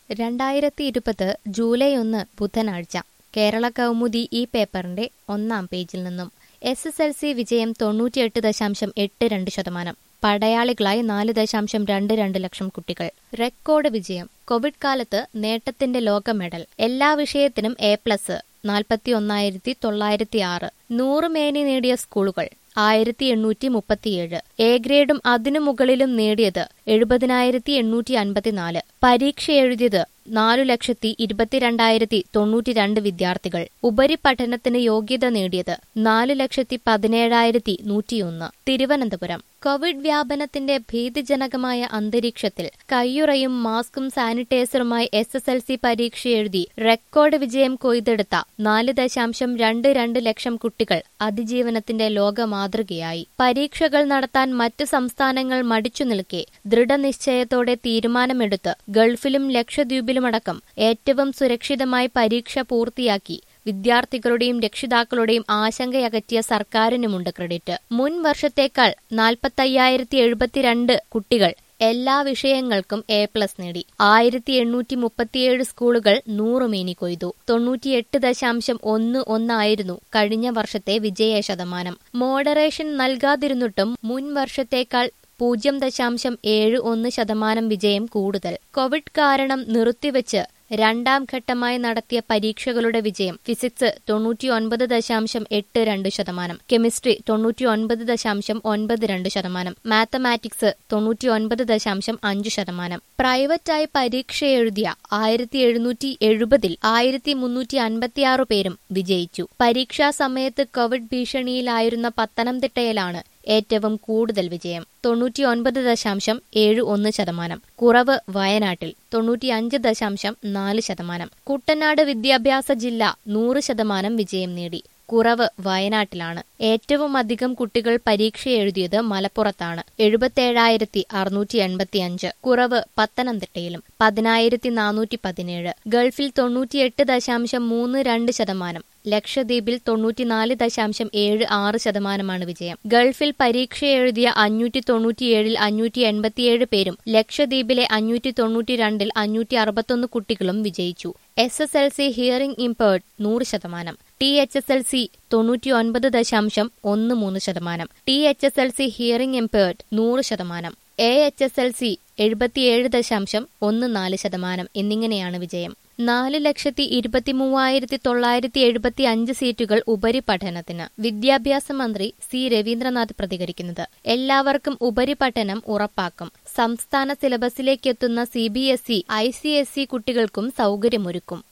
രണ്ടായിരത്തി ഇരുപത് ജൂലൈ ഒന്ന് ബുധനാഴ്ച കേരള കൗമുദി ഈ പേപ്പറിന്റെ ഒന്നാം പേജിൽ നിന്നും എസ് എസ് എൽ സി വിജയം തൊണ്ണൂറ്റിയെട്ട് ദശാംശം എട്ട് രണ്ട് ശതമാനം പടയാളികളായി നാല് ദശാംശം രണ്ട് രണ്ട് ലക്ഷം കുട്ടികൾ റെക്കോർഡ് വിജയം കോവിഡ് കാലത്ത് നേട്ടത്തിന്റെ ലോക മെഡൽ എല്ലാ വിഷയത്തിനും എ പ്ലസ് നാൽപ്പത്തി ഒന്നായിരത്തി തൊള്ളായിരത്തി ആറ് നൂറ് മേനി നേടിയ സ്കൂളുകൾ ആയിരത്തി എണ്ണൂറ്റി മുപ്പത്തിയേഴ് എ ഗ്രേഡും അതിനു മുകളിലും നേടിയത് എഴുപതിനായിരത്തി എണ്ണൂറ്റി അൻപത്തിനാല് പരീക്ഷ എഴുതിയത് നാലു ലക്ഷത്തി ഇരുപത്തിരണ്ടായിരത്തി തൊണ്ണൂറ്റിരണ്ട് വിദ്യാർത്ഥികൾ ഉപരിപഠനത്തിന് യോഗ്യത നേടിയത് നാല് ലക്ഷത്തി പതിനേഴായിരത്തി നൂറ്റിയൊന്ന് തിരുവനന്തപുരം കോവിഡ് വ്യാപനത്തിന്റെ ഭീതിജനകമായ അന്തരീക്ഷത്തിൽ കയ്യുറയും മാസ്കും സാനിറ്റൈസറുമായി എസ് എസ് എൽ സി പരീക്ഷ എഴുതി റെക്കോർഡ് വിജയം കൊയ്തെടുത്ത നാല് ദശാംശം രണ്ട് രണ്ട് ലക്ഷം കുട്ടികൾ അതിജീവനത്തിന്റെ ലോക മാതൃകയായി പരീക്ഷകൾ നടത്താൻ മറ്റ് സംസ്ഥാനങ്ങൾ മടിച്ചു നിൽക്കെ ദൃഢനിശ്ചയത്തോടെ തീരുമാനമെടുത്ത് ഗൾഫിലും ലക്ഷദ്വീപിലുമടക്കം ഏറ്റവും സുരക്ഷിതമായി പരീക്ഷ പൂർത്തിയാക്കി വിദ്യാർത്ഥികളുടെയും രക്ഷിതാക്കളുടെയും ആശങ്കയകറ്റിയ സർക്കാരിനുമുണ്ട് ക്രെഡിറ്റ് മുൻ വർഷത്തേക്കാൾ നാൽപ്പത്തയ്യായിരത്തി എഴുപത്തിരണ്ട് കുട്ടികൾ എല്ലാ വിഷയങ്ങൾക്കും എ പ്ലസ് നേടി ആയിരത്തി എണ്ണൂറ്റി മുപ്പത്തിയേഴ് സ്കൂളുകൾ നൂറ് മേനി കൊയ്തു തൊണ്ണൂറ്റിയെട്ട് ദശാംശം ഒന്ന് ഒന്നായിരുന്നു കഴിഞ്ഞ വർഷത്തെ വിജയ ശതമാനം മോഡറേഷൻ നൽകാതിരുന്നിട്ടും മുൻ വർഷത്തേക്കാൾ പൂജ്യം ദശാംശം ഏഴ് ഒന്ന് ശതമാനം വിജയം കൂടുതൽ കോവിഡ് കാരണം നിർത്തിവെച്ച് രണ്ടാം ഘട്ടമായി നടത്തിയ പരീക്ഷകളുടെ വിജയം ഫിസിക്സ് തൊണ്ണൂറ്റിയൊൻപത് ദശാംശം എട്ട് രണ്ട് ശതമാനം കെമിസ്ട്രി തൊണ്ണൂറ്റിയൊൻപത് ദശാംശം ഒൻപത് രണ്ട് ശതമാനം മാത്തമാറ്റിക്സ് തൊണ്ണൂറ്റിയൊൻപത് ദശാംശം അഞ്ച് ശതമാനം പ്രൈവറ്റായി പരീക്ഷ എഴുതിയ ആയിരത്തി എഴുന്നൂറ്റി എഴുപതിൽ ആയിരത്തി മുന്നൂറ്റി അൻപത്തിയാറ് പേരും വിജയിച്ചു പരീക്ഷാ സമയത്ത് കോവിഡ് ഭീഷണിയിലായിരുന്ന പത്തനംതിട്ടയിലാണ് ഏറ്റവും കൂടുതൽ വിജയം തൊണ്ണൂറ്റിയൊൻപത് ദശാംശം ഏഴ് ഒന്ന് ശതമാനം കുറവ് വയനാട്ടിൽ തൊണ്ണൂറ്റിയഞ്ച് ദശാംശം നാല് ശതമാനം കുട്ടനാട് വിദ്യാഭ്യാസ ജില്ല നൂറ് ശതമാനം വിജയം നേടി കുറവ് വയനാട്ടിലാണ് ഏറ്റവും അധികം കുട്ടികൾ പരീക്ഷ എഴുതിയത് മലപ്പുറത്താണ് എഴുപത്തേഴായിരത്തി അറുന്നൂറ്റി എൺപത്തിയഞ്ച് കുറവ് പത്തനംതിട്ടയിലും പതിനായിരത്തി നാനൂറ്റി പതിനേഴ് ഗൾഫിൽ തൊണ്ണൂറ്റിയെട്ട് ദശാംശം മൂന്ന് രണ്ട് ശതമാനം ലക്ഷദ്വീപിൽ തൊണ്ണൂറ്റിനാല് ദശാംശം ഏഴ് ആറ് ശതമാനമാണ് വിജയം ഗൾഫിൽ പരീക്ഷ എഴുതിയ അഞ്ഞൂറ്റി തൊണ്ണൂറ്റിയേഴിൽ അഞ്ഞൂറ്റി എൺപത്തിയേഴ് പേരും ലക്ഷദ്വീപിലെ അഞ്ഞൂറ്റി തൊണ്ണൂറ്റിരണ്ടിൽ അഞ്ഞൂറ്റി അറുപത്തൊന്ന് കുട്ടികളും വിജയിച്ചു S S L C hearing impaired നൂറ് ശതമാനം T H S L C തൊണ്ണൂറ്റി ഒൻപത് ദശാംശം ഒന്ന് മൂന്ന് ശതമാനം T H S L C hearing impaired നൂറ് ശതമാനം A H S L C എഴുപത്തിയേഴ് ദശാംശം ഒന്ന് നാല് ശതമാനം എന്നിങ്ങനെയാണ് വിജയം നാല് ലക്ഷത്തി ഇരുപത്തി മൂവായിരത്തി തൊള്ളായിരത്തി എഴുപത്തി അഞ്ച് സീറ്റുകൾ ഉപരിപഠനത്തിന് വിദ്യാഭ്യാസ മന്ത്രി സി രവീന്ദ്രനാഥ് പ്രതികരിക്കുന്നത് എല്ലാവർക്കും ഉപരിപഠനം ഉറപ്പാക്കും സംസ്ഥാന സിലബസിലേക്കെത്തുന്ന C B S E I C S E കുട്ടികൾക്കും സൗകര്യമൊരുക്കും